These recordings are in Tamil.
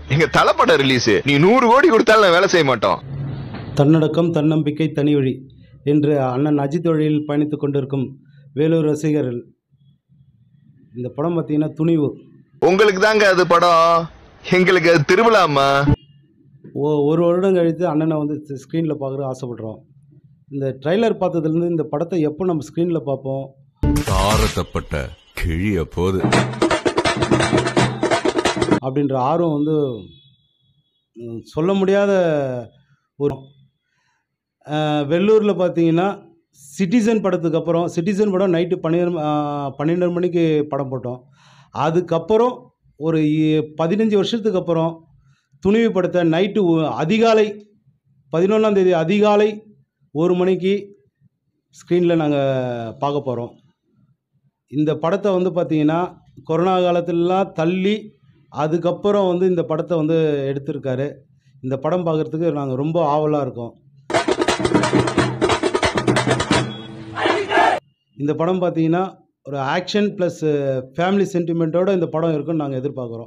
எங்க தலைப்பட ரிலீஸ் நீ நூறு கோடி கொடுத்தாலும் நான் வேலை செய்ய மாட்டோம் தன்னடக்கம் தன்னம்பிக்கை தனி வழி என்று அண்ணன் அஜித் வழியில் பயணித்து கொண்டிருக்கும் வேலூர் ரசிகர்கள் இந்த படம் பார்த்தீங்கன்னா துணிவு உங்களுக்கு தாங்க அது படம் எங்களுக்கு அது திருவிழாமா ஓ ஒரு வருடம் கழித்து அண்ணனை வந்து ஸ்க்ரீனில் பார்க்குற ஆசைப்படுறோம் இந்த ட்ரைலர் பார்த்ததுலேருந்து இந்த படத்தை எப்போ நம்ம ஸ்க்ரீனில் பார்ப்போம் தாரத்தப்பட்ட கிழிய போது அப்படின்ற ஆர்வம் வந்து ம், சொல்ல முடியாத ஒரு அஹ், வெள்ளூரில் பார்த்தீங்கன்னா சிட்டிசன் படத்துக்கு அப்புறம் சிட்டிசன் படம் நைட்டு பன்னிரெண்டு பன்னெண்டு மணிக்கு படம் போட்டோம் அதுக்கப்புறம் ஒரு இ- பதினஞ்சு வருஷத்துக்கு அப்புறம் துணிவு படத்தை நைட்டு ஒ- அதிகாலை பதினொன்றாம் தேதி அதிகாலை ஒரு மணிக்கு ஸ்க்ரீனில் நாங்கள் பார்க்க போகிறோம் இந்த படத்தை வந்து பார்த்தீங்கன்னா கொரோனா காலத்திலலாம் தள்ளி அதுக்கப்புறம் வந்து இந்த படத்தை வந்து எடுத்திருக்காரு இந்த படம் பார்க்குறதுக்கு நாங்கள் ரொம்ப ஆவலாக இருக்கோம் இந்த படம் பார்த்தீங்கன்னா ஒரு ஆக்ஷன் ப்ளஸ் ஃபேமிலி சென்டிமெண்ட்டோட இந்த படம் இருக்குன்னு நாங்கள் எதிர்பார்க்குறோம்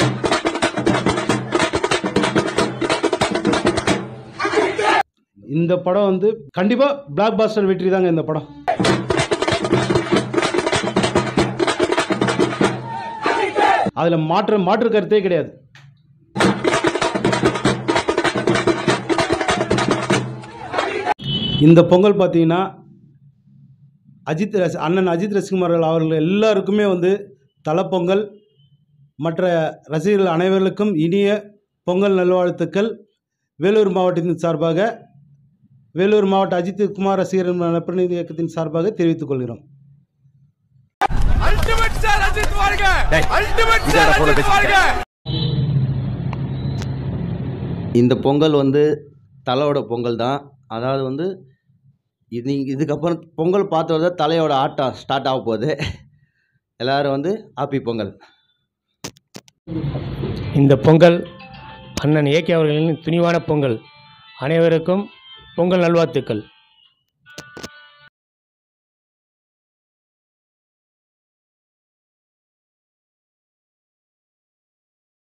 இந்த படம் வந்து கண்டிப்பாக பிளாக் பாஸ்டர் வெற்றி தாங்க இந்த படம் அதில் மாற்று மாற்று கருத்தே கிடையாது இந்த பொங்கல் பார்த்தீங்கன்னா அஜித் ரசி அண்ணன் அஜித் ரசிகுமார்கள் அவர்கள் எல்லாருக்குமே வந்து தலப்பொங்கல் மற்ற ரசிகர்கள் அனைவர்களுக்கும் இனிய பொங்கல் நல்வாழ்த்துக்கள் வேலூர் மாவட்டத்தின் சார்பாக வேலூர் மாவட்ட அஜித் குமார் ரசிகர் நலப்பிரதிநிதி இயக்கத்தின் சார்பாக தெரிவித்துக் கொள்கிறோம் இந்த பொங்கல் வந்து தலையோட பொங்கல் தான் அதாவது வந்து இது இதுக்கப்புறம் பொங்கல் பார்த்தோட தலையோட ஆட்டம் ஸ்டார்ட் ஆக போகுது எல்லோரும் வந்து ஹாப்பி பொங்கல் இந்த பொங்கல் அண்ணன் ஏகே அவர்களின் துணிவான பொங்கல் அனைவருக்கும் பொங்கல் நல்வாழ்த்துக்கள்